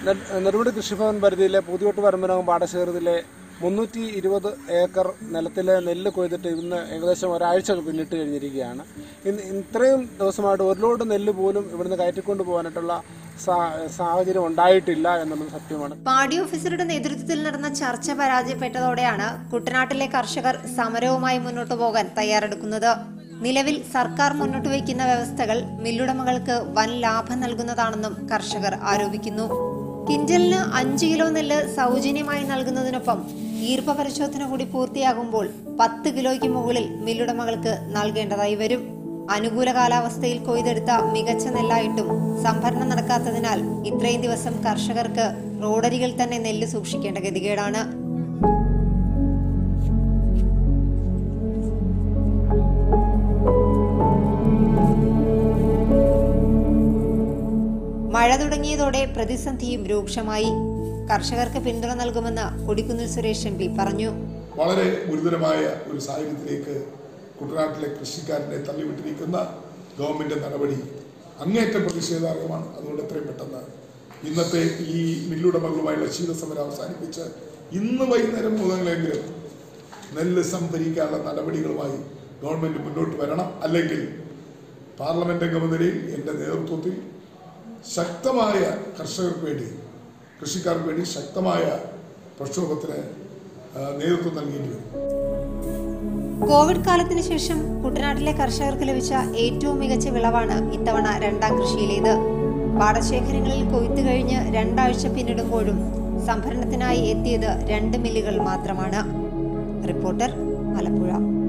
നെൽ- നെടുമുടി കൃഷിഭവൻ പരിധിയിലെ പുതിയോട്ട് പരമ്പരാഗം പാടശേഖരത്തിലെ മുന്നൂറ്റി ഇരുപത് ഏക്കർ നിലത്തിലെ നെല്ല് കൊയ്തിട്ട് ഇന്ന് ഏകദേശം ഒരാഴ്ച പിന്നിട്ട് കഴിഞ്ഞിരിക്കുകയാണ് ഇന്ന് ഇത്രയും ദിവസമായിട്ട് ഒരു ലോഡ് നെല്ല് പോലും ഇവിടുന്ന് കയറ്റിക്കൊണ്ട് പോകാനായിട്ടുള്ള സാ- സാഹചര്യം ഉണ്ടായിട്ടില്ല എന്നുള്ളത് സത്യമാണ് പാടി ഓഫീസറുടെ നേതൃത്വത്തിൽ നടന്ന ചർച്ച പരാജയപ്പെട്ടതോടെയാണ് കുട്ടനാട്ടിലെ കർഷകർ സമരവുമായി മുന്നോട്ടു പോകാൻ തയ്യാറെടുക്കുന്നത് നിലവിൽ സർക്കാർ മുന്നോട്ട് വയ്ക്കുന്ന വ്യവസ്ഥകൾ മില്ലുടമകൾക്ക് വൻ ലാഭം നൽകുന്നതാണെന്നും കർഷകർ ആരോപിക്കുന്നു കിഞ്ചലിന് അഞ്ച് കിലോ നെല്ല് സൗജന്യമായി നൽകുന്നതിനൊപ്പം ഈർപ്പ പരിശോധന കൂടി പൂർത്തിയാകുമ്പോൾ പത്ത് കിലോയ്ക്ക് മുകളിൽ മില്ലുടമകൾക്ക് നൽകേണ്ടതായി വരും അനുകൂല കാലാവസ്ഥയിൽ കൊയ്തെടുത്ത മികച്ച നെല്ലായിട്ടും സംഭരണം നടക്കാത്തതിനാൽ ഇത്രയും ദിവസം കർഷകർക്ക് റോഡരികിൽ തന്നെ നെല്ല് സൂക്ഷിക്കേണ്ട ഗതികേടാണ് മഴ തുടങ്ങിയതോടെ പ്രതിസന്ധിയും രൂക്ഷമായി കർഷകർക്ക് പിന്തുണ നൽകുമെന്ന് കൊടിക്കുന്നിൽ സുരേഷ് എം പി പറഞ്ഞു വളരെ ഗുരുതരമായ ഒരു സാഹചര്യത്തിലേക്ക് കുട്ടനാട്ടിലെ കൃഷിക്കാരനെ തള്ളിവിട്ടിരിക്കുന്ന ഗവൺമെന്റ് നടപടി അങ്ങേറ്റം പ്രതിഷേധാർഹമാണ് അതുകൊണ്ട് എത്രയും പെട്ടെന്ന് ഇന്നത്തെ ഈ മില്ലുടമകളുമായുള്ള ശീതസമരം അവസാനിപ്പിച്ച് ഇന്ന് വൈകുന്നേരം മുതലെങ്കിലും നെല്ല് സംഭരിക്കാനുള്ള നടപടികളുമായി ഗവൺമെന്റ് മുന്നോട്ട് വരണം അല്ലെങ്കിൽ പാർലമെന്റ് അംഗമെന്നതിൽ എൻ്റെ നേതൃത്വത്തിൽ ശക്തമായ കർഷകർക്ക് വേണ്ടി കൃഷിക്കാർക്ക് വേണ്ടി ശക്തമായ പ്രക്ഷോഭത്തിന് ആ, നേതൃത്വം നൽകേണ്ടി വരും കോവിഡ് കാലത്തിന് ശേഷം കുട്ടനാട്ടിലെ കർഷകർക്ക് ലഭിച്ച ഏറ്റവും മികച്ച വിളവാണ് ഇത്തവണ രണ്ടാം കൃഷിയിലേത് പാടശേഖരങ്ങളിൽ കൊയ്ത്തു കഴിഞ്ഞ് രണ്ടാഴ്ച പിന്നിടുമ്പോഴും സംഭരണത്തിനായി എത്തിയത് രണ്ട് മില്ലുകൾ മാത്രമാണ് റിപ്പോർട്ടർ ആലപ്പുഴ